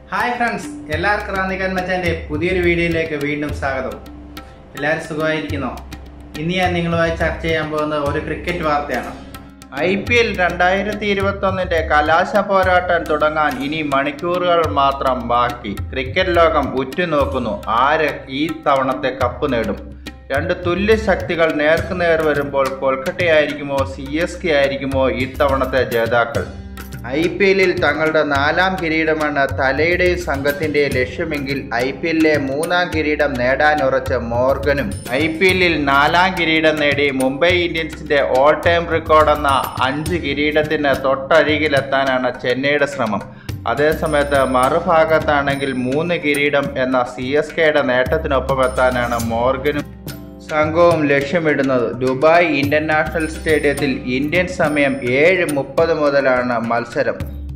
hi friends എല്ലാവർക്കും റാന്നിക്കാൻ മച്ചാന്റെ പുതിയൊരു വീഡിയോയിലേക്ക് വീണ്ടും സ്വാഗതം എല്ലാവരും സുഖമായിരിക്കുന്നോ ഇന്ന് ഞാൻ നിങ്ങളുമായി ചർച്ച ചെയ്യാൻ പോകുന്ന ഒരു ക്രിക്കറ്റ് വാർത്തയാണ് ഐ പി എൽ രണ്ടായിരത്തി ഇരുപത്തി ഒന്നിന്റെ കലാശ പോരാട്ടം തുടങ്ങാൻ ഇനി മണിക്കൂറുകൾ മാത്രം ബാക്കി ക്രിക്കറ്റ് ലോകം ഉറ്റുനോക്കുന്നു ആര് ഈ തവണത്തെ കപ്പ് നേടും രണ്ട് തുല്യ ശക്തികൾ നേർക്കുനേർ വരുമ്പോൾ കൊൽക്കട്ടയായിരിക്കുമോ സി എസ് കെ ആയിരിക്കുമോ ഇത്തവണത്തെ ജേതാക്കൾ ഐ പി എല്ലിൽ തങ്ങളുടെ നാലാം കിരീടമാണ് തലയുടെയും സംഘത്തിന്റെ ലക്ഷ്യമെങ്കിൽ ഐ പി എല്ലിലെ മൂന്നാം കിരീടം നേടാനുറച്ച മോർഗനും ഐ പി എല്ലിൽ നാലാം കിരീടം നേടി മുംബൈ ഇന്ത്യൻസിന്റെ ഓൾ ടൈം റെക്കോർഡെന്ന അഞ്ച് കിരീടത്തിന് തൊട്ടരികിലെത്താനാണ് ചെന്നൈയുടെ ശ്രമം അതേസമയത്ത് മറുഭാഗത്താണെങ്കിൽ മൂന്ന് കിരീടം എന്ന സി എസ് കെയുടെ നേട്ടത്തിനൊപ്പം എത്താനാണ് മോർഗനും സംഘവും ലക്ഷ്യമിടുന്നത് ദുബായ് ഇന്റർനാഷണൽ സ്റ്റേഡിയത്തിൽ ഇന്ത്യൻ സമയം ഏഴ് മുപ്പത് മുതലാണ് മത്സരം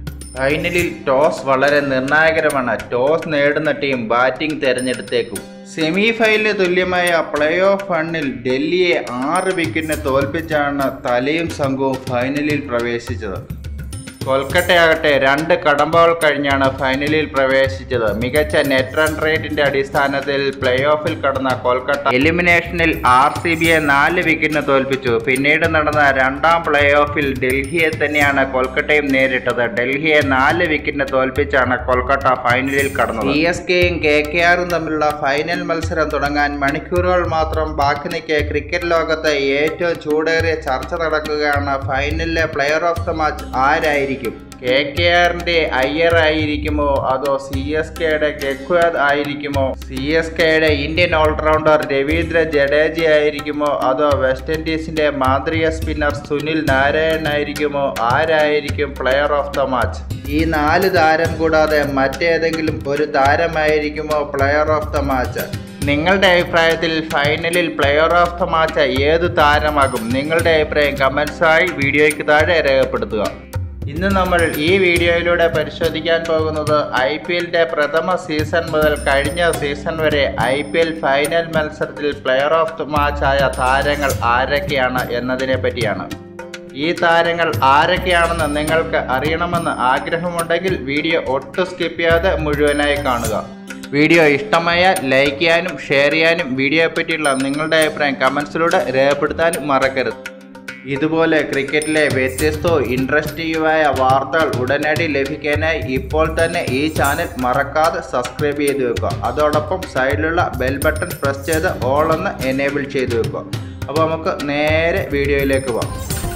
ഫൈനലിൽ ടോസ് വളരെ നിർണായകരമാണ് ടോസ് നേടുന്ന ടീം ബാറ്റിംഗ് തിരഞ്ഞെടുത്തേക്കും സെമി ഫൈനലിന് തുല്യമായ പ്ലേ ഓഫ് ഫണ്ണിൽ ഡൽഹിയെ ആറ് വിക്കറ്റിന് തോൽപ്പിച്ചാണ് തലയും സംഘവും ഫൈനലിൽ പ്രവേശിച്ചത് കൊൽക്കട്ടയാകട്ടെ രണ്ട് കടമ്പകൾ കഴിഞ്ഞാണ് ഫൈനലിൽ പ്രവേശിച്ചത് മികച്ച നെറ്റ് റൺ റേറ്റിന്റെ അടിസ്ഥാനത്തിൽ പ്ലേ ഓഫിൽ കടന്ന കൊൽക്കട്ട എലിമിനേഷനിൽ ആർ സി ബിയെ നാല് വിക്കറ്റിന് തോൽപ്പിച്ചു പിന്നീട് നടന്ന രണ്ടാം പ്ലേ ഓഫിൽ ഡൽഹിയെ തന്നെയാണ് കൊൽക്കട്ടയും നേരിട്ടത് ഡൽഹിയെ നാല് വിക്കറ്റിന് തോൽപ്പിച്ചാണ് കൊൽക്കട്ട ഫൈനലിൽ കടന്നത് സി എസ് കെയും കെ കെ ആറും തമ്മിലുള്ള ഫൈനൽ മത്സരം തുടങ്ങാൻ മണിക്കൂറുകൾ മാത്രം ബാക്കി നിൽക്കെ ക്രിക്കറ്റ് ലോകത്തെ ഏറ്റവും ചൂടേറിയ ചർച്ച നടക്കുകയാണ് ഫൈനലിലെ പ്ലെയർ ഓഫ് ദ മാച്ച് ആരായിരിക്കും കെ കെ ആറിന്റെ അയ്യർ ആയിരിക്കുമോ അതോ സി എസ് കെയുടെ ഗെക്വാദ് ആയിരിക്കുമോ സി എസ് കെയുടെ ഇന്ത്യൻ ഓൾറൗണ്ടർ രവീന്ദ്ര ജഡേജ ആയിരിക്കുമോ അതോ വെസ്റ്റ് ഇൻഡീസിന്റെ മാന്ത്രിക സ്പിന്നർ സുനിൽ നാരായൺ ആയിരിക്കുമോ ആരായിരിക്കും പ്ലെയർ ഓഫ് ദ മാച്ച് ഈ നാല് താരം കൂടാതെ മറ്റേതെങ്കിലും ഒരു താരമായിരിക്കുമോ പ്ലെയർ ഓഫ് ദ മാച്ച് നിങ്ങളുടെ അഭിപ്രായത്തിൽ ഫൈനലിൽ പ്ലെയർ ഓഫ് ദ മാച്ച് ഏത് താരമാകും നിങ്ങളുടെ അഭിപ്രായം കമൻസായി വീഡിയോയ്ക്ക് താഴെ രേഖപ്പെടുത്തുക ഇന്ന് നമ്മൾ ഈ വീഡിയോയിലൂടെ പരിശോധിക്കാൻ പോകുന്നത് ഐ പി എല്ലിൻ്റെ പ്രഥമ സീസൺ മുതൽ കഴിഞ്ഞ സീസൺ വരെ ഐ പി എൽ ഫൈനൽ മത്സരത്തിൽ പ്ലെയർ ഓഫ് ദ മാച്ചായ താരങ്ങൾ ആരൊക്കെയാണ് എന്നതിനെ പറ്റിയാണ് ഈ താരങ്ങൾ ആരൊക്കെയാണെന്ന് നിങ്ങൾക്ക് അറിയണമെന്ന് ആഗ്രഹമുണ്ടെങ്കിൽ വീഡിയോ ഒട്ടും സ്കിപ്പ് ചെയ്യാതെ മുഴുവനായി കാണുക വീഡിയോ ഇഷ്ടമായാൽ ലൈക്ക് ചെയ്യാനും ഷെയർ ചെയ്യാനും വീഡിയോയെ പറ്റിയുള്ള നിങ്ങളുടെ അഭിപ്രായം കമൻസിലൂടെ രേഖപ്പെടുത്താനും മറക്കരുത് ഇതുപോലെ ക്രിക്കറ്റിലെ വ്യത്യസ്തവും ഇൻട്രസ്റ്റിംഗുമായ വാർത്തകൾ ഉടനടി ലഭിക്കാനായി ഇപ്പോൾ തന്നെ ഈ ചാനൽ മറക്കാതെ സബ്സ്ക്രൈബ് ചെയ്ത് വെക്കുക അതോടൊപ്പം സൈഡിലുള്ള ബെൽ ബട്ടൺ പ്രസ് ചെയ്ത് ഓൾ എന്ന് എനേബിൾ ചെയ്ത് വെക്കുക അപ്പോൾ നമുക്ക് നേരെ വീഡിയോയിലേക്ക് പോകാം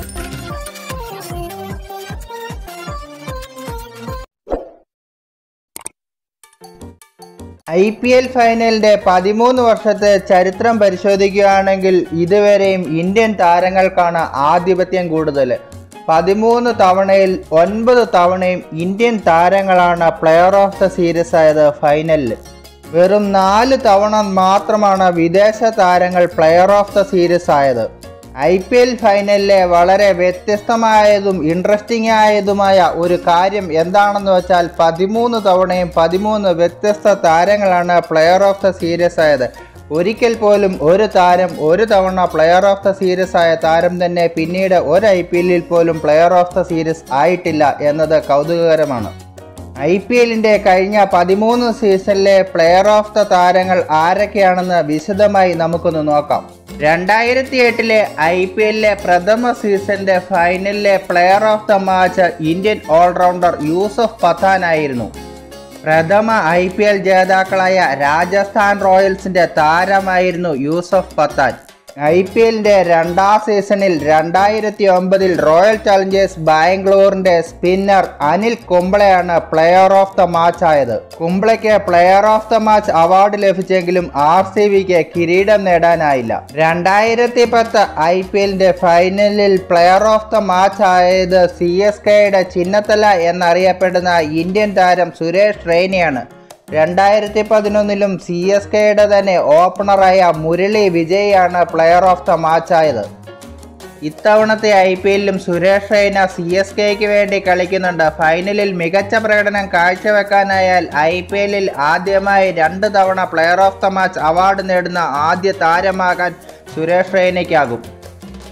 ഐ പി എൽ ഫൈനലിന്റെ പതിമൂന്ന് വർഷത്തെ ചരിത്രം പരിശോധിക്കുകയാണെങ്കിൽ ഇതുവരെയും ഇന്ത്യൻ താരങ്ങൾക്കാണ് ആധിപത്യം കൂടുതൽ പതിമൂന്ന് തവണയിൽ ഒൻപത് തവണയും ഇന്ത്യൻ താരങ്ങളാണ് പ്ലെയർ ഓഫ് ദ സീരീസ് ആയത് ഫൈനലിൽ വെറും നാല് തവണ മാത്രമാണ് വിദേശ താരങ്ങൾ പ്ലെയർ ഓഫ് ദ സീരീസ് ആയത് ഐ പി എൽ ഫൈനലിലെ വളരെ വ്യത്യസ്തമായതും ഇൻട്രസ്റ്റിംഗ് ആയതുമായ ഒരു കാര്യം എന്താണെന്ന് വെച്ചാൽ പതിമൂന്ന് തവണയും പതിമൂന്ന് വ്യത്യസ്ത താരങ്ങളാണ് പ്ലെയർ ഓഫ് ദ സീരീസ് ആയത് ഒരിക്കൽ പോലും ഒരു താരം ഒരു തവണ പ്ലെയർ ഓഫ് ദ സീരീസ് ആയ താരം തന്നെ പിന്നീട് ഒരു ഐ പി എല്ലിൽ പോലും പ്ലെയർ ഓഫ് ദ സീരീസ് ആയിട്ടില്ല എന്നത് കൗതുകകരമാണ് ഐ പി എല്ലിൻ്റെ കഴിഞ്ഞ പതിമൂന്ന് സീസണിലെ പ്ലെയർ ഓഫ് ദ താരങ്ങൾ ആരൊക്കെയാണെന്ന് വിശദമായി നമുക്കൊന്ന് നോക്കാം രണ്ടായിരത്തി എട്ടിലെ ഐ പി എല്ലിലെ പ്രഥമ സീസണിന്റെ ഫൈനലിലെ player of the match Indian all rounder Yusuf Pathan ആയിരുന്നു പ്രഥമ ഐ പി എൽ ജേതാക്കളായ രാജസ്ഥാൻ റോയൽസിന്റെ താരമായിരുന്നു യൂസഫ് പത്താൻ ഐ പി എല്ലിന്റെ രണ്ടാം സീസണിൽ രണ്ടായിരത്തി ഒമ്പതിൽ റോയൽ ചലഞ്ചേഴ്സ് ബാംഗ്ലൂരിന്റെ സ്പിന്നർ അനിൽ കുംബ്ലയാണ് പ്ലെയർ ഓഫ് ദ മാച്ച് ആയത് കുംബ്ലയ്ക്ക് player of the match award ലഭിച്ചെങ്കിലും ആർ സി ബിക്ക് കിരീടം നേടാനായില്ല രണ്ടായിരത്തി പത്ത് ഐ പി എല്ലിന്റെ ഫൈനലിൽ പ്ലെയർ ഓഫ് ദ മാച്ച് ആയത് സി എസ് കെയുടെ ചിന്നത്തല എന്നറിയപ്പെടുന്ന ഇന്ത്യൻ താരം സുരേഷ് റെയ്നയാണ് രണ്ടായിരത്തി പതിനൊന്നിലും സി എസ് കെയുടെ തന്നെ ഓപ്പണറായ മുരളി വിജയാണ് പ്ലെയർ ഓഫ് ദ മാച്ച് ആയത് ഇത്തവണത്തെ ഐ പി എല്ലിലും സുരേഷ് റെയ്ന സി എസ് കെക്ക് വേണ്ടി കളിക്കുന്നുണ്ട് ഫൈനലിൽ മികച്ച പ്രകടനം കാഴ്ചവെക്കാനായാൽ ഐ പി എല്ലിൽ ആദ്യമായി രണ്ട് തവണ player of the match award നേടുന്ന ആദ്യ താരമാകാൻ സുരേഷ് റെയ്നയ്ക്കാകും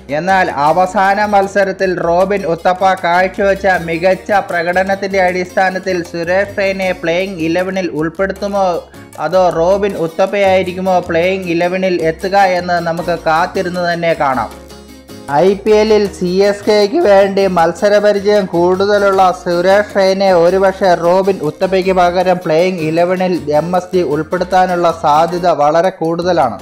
എന്നാൽ അവസാന മത്സരത്തിൽ റോബിൻ ഉത്തപ്പ കാഴ്ചവെച്ച മികച്ച പ്രകടനത്തിന്റെ അടിസ്ഥാനത്തിൽ സുരേഷ് റെയ്നെ പ്ലേയിങ് ഇലവനിൽ ഉൾപ്പെടുത്തുമോ അതോ റോബിൻ ഉത്തപ്പയായിരിക്കുമോ പ്ലേയിങ് ഇലവനിൽ എത്തുക എന്ന് നമുക്ക് കാത്തിരുന്ന് തന്നെ കാണാം ഐ പി എല്ലിൽ സി എസ് കെക്ക് വേണ്ടി മത്സരപരിചയം കൂടുതലുള്ള സുരേഷ് റെയ്നെ ഒരുപക്ഷെ റോബിൻ ഉത്തപ്പയ്ക്ക് പകരം പ്ലേയിങ് ഇലവനിൽ എം എസ് ഡി ഉൾപ്പെടുത്താനുള്ള സാധ്യത വളരെ കൂടുതലാണ്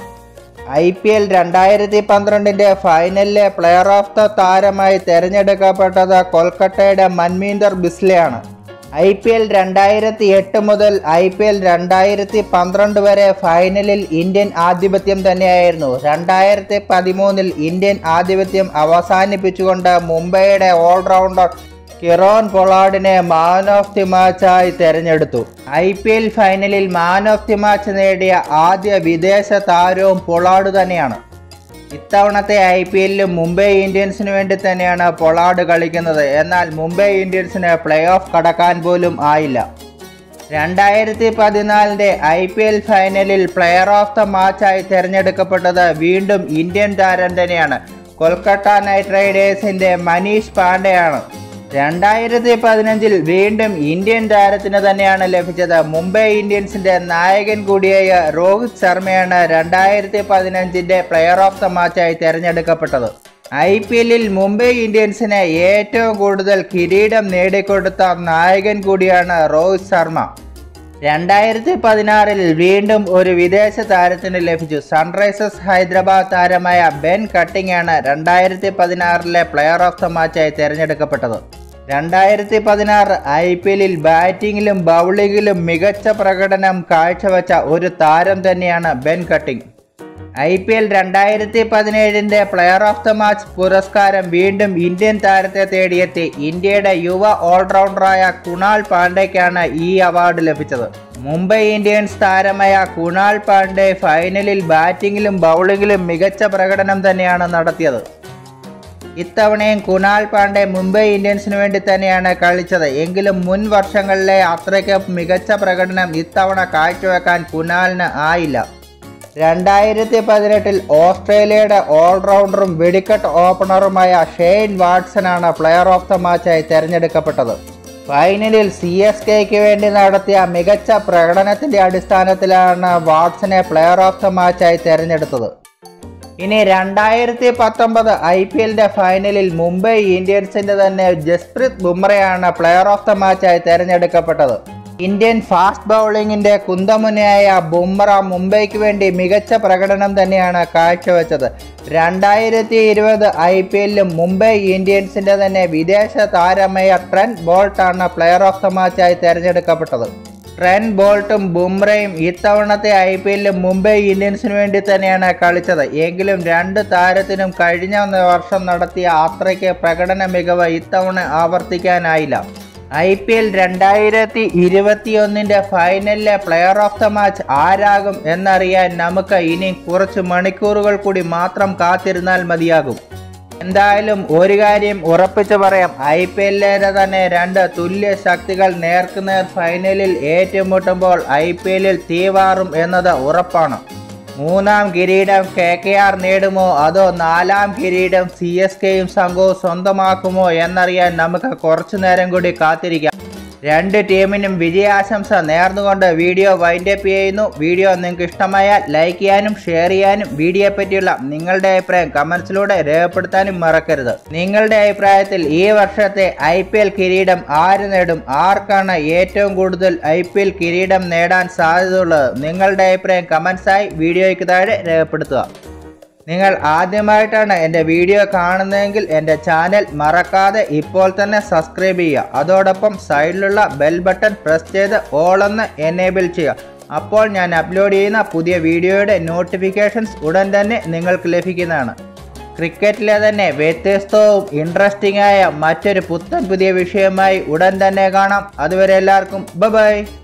ഐ പി എൽ രണ്ടായിരത്തി പന്ത്രണ്ടിൻ്റെ ഫൈനലിലെ പ്ലെയർ ഓഫ് ദ താരമായി തിരഞ്ഞെടുക്കപ്പെട്ടത് കൊൽക്കത്തയുടെ മൻമീന്ദർ ബിസ്ലെയാണ് ഐ പി എൽ രണ്ടായിരത്തി എട്ട് മുതൽ ഐ പി എൽ രണ്ടായിരത്തി പന്ത്രണ്ട് വരെ ഫൈനലിൽ ഇന്ത്യൻ ആധിപത്യം തന്നെയായിരുന്നു രണ്ടായിരത്തി പതിമൂന്നിൽ ഇന്ത്യൻ ആധിപത്യം അവസാനിപ്പിച്ചുകൊണ്ട് മുംബൈയുടെ ഓൾറൗണ്ടർ കിറോൺ പൊളാഡിനെ മാൻ ഓഫ് ദി മാച്ചായി തെരഞ്ഞെടുത്തു ഐ പി എൽ ഫൈനലിൽ മാൻ ഓഫ് ദി മാച്ച് നേടിയ ആദ്യ വിദേശ താരവും പൊളാഡ് തന്നെയാണ് ഇത്തവണത്തെ ഐ പി എല്ലിലും മുംബൈ ഇന്ത്യൻസിന് വേണ്ടി തന്നെയാണ് പൊളാഡ് കളിക്കുന്നത് എന്നാൽ മുംബൈ ഇന്ത്യൻസിന് പ്ലേ ഓഫ് കടക്കാൻ പോലും ആയില്ല രണ്ടായിരത്തി പതിനാലിൻ്റെ ഐ പി എൽ ഫൈനലിൽ പ്ലെയർ ഓഫ് ദ മാച്ചായി തിരഞ്ഞെടുക്കപ്പെട്ടത് വീണ്ടും ഇന്ത്യൻ താരം തന്നെയാണ് കൊൽക്കത്ത നൈറ്റ് റൈഡേഴ്സിൻ്റെ മനീഷ് പാണ്ഡെയാണ് രണ്ടായിരത്തി പതിനഞ്ചിൽ വീണ്ടും ഇന്ത്യൻ താരത്തിന് തന്നെയാണ് ലഭിച്ചത് മുംബൈ ഇന്ത്യൻസിന്റെ നായകൻ കൂടിയായ രോഹിത് ശർമ്മയാണ് രണ്ടായിരത്തി പതിനഞ്ചിന്റെ പ്ലെയർ ഓഫ് ദ മാച്ചായി തിരഞ്ഞെടുക്കപ്പെട്ടത് ഐ പി എല്ലിൽ മുംബൈ ഇന്ത്യൻസിന് ഏറ്റവും കൂടുതൽ കിരീടം നേടിക്കൊടുത്ത നായകൻ കൂടിയാണ് രോഹിത് ശർമ്മ രണ്ടായിരത്തി പതിനാറിൽ വീണ്ടും ഒരു വിദേശ താരത്തിന് ലഭിച്ചു സൺറൈസേഴ്സ് ഹൈദരാബാദ് താരമായ ബെൻ കട്ടിംഗ് ആണ് രണ്ടായിരത്തി പതിനാറിലെ പ്ലെയർ ഓഫ് ദ മാച്ചായി തിരഞ്ഞെടുക്കപ്പെട്ടത് രണ്ടായിരത്തി പതിനാറ് ഐ പി എല്ലിൽ ബാറ്റിങ്ങിലും ബൗളിങ്ങിലും മികച്ച പ്രകടനം കാഴ്ചവെച്ച ഒരു താരം തന്നെയാണ് Ben Cutting I P L രണ്ടായിരത്തി പതിനേഴിൻ്റെ പ്ലെയർ ഓഫ് ദ മാച്ച് പുരസ്കാരം വീണ്ടും ഇന്ത്യൻ താരത്തെ തേടിയെത്തി ഇന്ത്യയുടെ യുവ ഓൾറൗണ്ടറായ കുണാൽ പാണ്ഡെയ്ക്കാണ് ഈ അവാർഡ് ലഭിച്ചത് മുംബൈ ഇന്ത്യൻസ് താരമായ കുണാൽ പാണ്ഡെ ഫൈനലിൽ ബാറ്റിങ്ങിലും ബൗളിങ്ങിലും മികച്ച പ്രകടനം തന്നെയാണ് നടത്തിയത് ഇത്തവണയും കുണാൽ പാണ്ഡെ മുംബൈ ഇന്ത്യൻസിന് വേണ്ടി തന്നെയാണ് കളിച്ചത് എങ്കിലും മുൻ വർഷങ്ങളിലെ അത്രയ്ക്ക് മികച്ച പ്രകടനം ഇത്തവണ കാഴ്ചവെക്കാൻ കുണാലിന് ആയില്ല രണ്ടായിരത്തി പതിനെട്ടിൽ ഓസ്ട്രേലിയയുടെ ഓൾറൗണ്ടറും വെടിക്കെട്ട് ഓപ്പണറുമായ ഷെയ്ൻ വാട്സനാണ് പ്ലെയർ ഓഫ് ദ മാച്ചായി തിരഞ്ഞെടുക്കപ്പെട്ടത് ഫൈനലിൽ സി എസ് കെക്ക് വേണ്ടി നടത്തിയ മികച്ച പ്രകടനത്തിന്റെ അടിസ്ഥാനത്തിലാണ് വാട്സനെ പ്ലെയർ ഓഫ് ദ മാച്ചായി തിരഞ്ഞെടുത്തത് ഇനി രണ്ടായിരത്തി പത്തൊമ്പത് ഐ പി എല്ലിന്റെ ഫൈനലിൽ മുംബൈ ഇന്ത്യൻസിന്റെ തന്നെ ജസ്പ്രീത് ബുംറയാണ് പ്ലെയർ ഓഫ് ദ മാച്ചായി തിരഞ്ഞെടുക്കപ്പെട്ടത് ഇന്ത്യൻ ഫാസ്റ്റ് ബൗളിങ്ങിന്റെ കുന്തമുനയായ ബുംറ മുംബൈക്ക് വേണ്ടി മികച്ച പ്രകടനം തന്നെയാണ് കാഴ്ചവെച്ചത് രണ്ടായിരത്തി ഇരുപത് ഐ പി എല്ലിലും മുംബൈ ഇന്ത്യൻസിന്റെ തന്നെ വിദേശ താരമായ ട്രെൻഡ് ബോൾട്ടാണ് പ്ലെയർ ഓഫ് ദ മാച്ചായി തിരഞ്ഞെടുക്കപ്പെട്ടത് ട്രെൻ ബോൾട്ടും ബുംറയും ഇത്തവണത്തെ ഐ പി എല്ലിൽ മുംബൈ ഇന്ത്യൻസിന് വേണ്ടി തന്നെയാണ് കളിച്ചത് എങ്കിലും രണ്ട് താരത്തിനും കഴിഞ്ഞ വർഷം നടത്തിയ അത്രയ്ക്ക് പ്രകടന മികവ് ഇത്തവണ ആവർത്തിക്കാനായില്ല ഐ പി എൽ രണ്ടായിരത്തി ഇരുപത്തിയൊന്നിൻ്റെ ഫൈനലിലെ പ്ലെയർ ഓഫ് ദ മാച്ച് ആരാകും എന്നറിയാൻ നമുക്ക് ഇനി കുറച്ച് മണിക്കൂറുകൾ കൂടി മാത്രം കാത്തിരുന്നാൽ മതിയാകും എന്തായാലും ഒരു കാര്യം ഉറപ്പിച്ചു പറയാം ഐ പി എല്ലിലെ തന്നെ രണ്ട് തുല്യ ശക്തികൾ നേർക്കുനേർ ഫൈനലിൽ ഏറ്റുമുട്ടുമ്പോൾ ഐ പി എല്ലിൽ തീവാറും എന്നത് ഉറപ്പാണ് മൂന്നാം കിരീടം കെ കെ ആർ നേടുമോ അതോ നാലാം കിരീടം സി എസ് കെയും സംഘവും സ്വന്തമാക്കുമോ എന്നറിയാൻ നമുക്ക് കുറച്ചു നേരം കൂടി കാത്തിരിക്കാം രണ്ട് ടീമിനും വിജയാശംസ നേർന്നുകൊണ്ട് വീഡിയോ വൈൻഡപ്പ് ചെയ്യുന്നു വീഡിയോ നിങ്ങൾക്ക് ഇഷ്ടമായാൽ ലൈക്ക് ചെയ്യാനും ഷെയർ ചെയ്യാനും വീഡിയോയെ പറ്റിയുള്ള നിങ്ങളുടെ അഭിപ്രായം കമൻസിലൂടെ രേഖപ്പെടുത്താനും മറക്കരുത് നിങ്ങളുടെ അഭിപ്രായത്തിൽ ഈ വർഷത്തെ ഐ പി എൽ കിരീടം ആര് നേടും ആർക്കാണ് ഏറ്റവും കൂടുതൽ ഐ പി എൽ കിരീടം നേടാൻ സാധ്യതയുള്ളത് നിങ്ങളുടെ അഭിപ്രായം കമൻസായി വീഡിയോയ്ക്ക് താഴെ രേഖപ്പെടുത്തുക നിങ്ങൾ ആദ്യമായിട്ടാണ് എൻ്റെ വീഡിയോ കാണുന്നതെങ്കിൽ എൻ്റെ ചാനൽ മറക്കാതെ ഇപ്പോൾ തന്നെ സബ്സ്ക്രൈബ് ചെയ്യുക അതോടൊപ്പം സൈഡിലുള്ള ബെൽ ബട്ടൺ പ്രസ് ചെയ്ത് ഓൾ എന്ന് എനേബിൾ ചെയ്യുക അപ്പോൾ ഞാൻ അപ്ലോഡ് ചെയ്യുന്ന പുതിയ വീഡിയോയുടെ നോട്ടിഫിക്കേഷൻസ് ഉടൻ തന്നെ നിങ്ങൾക്ക് ലഭിക്കുന്നതാണ് ക്രിക്കറ്റിലെ തന്നെ വ്യത്യസ്തവും ഇൻട്രസ്റ്റിംഗ് ആയ മറ്റൊരു പുത്തൻ പുതിയ വിഷയമായി ഉടൻ തന്നെ കാണാം അതുവരെ എല്ലാവർക്കും ബൈ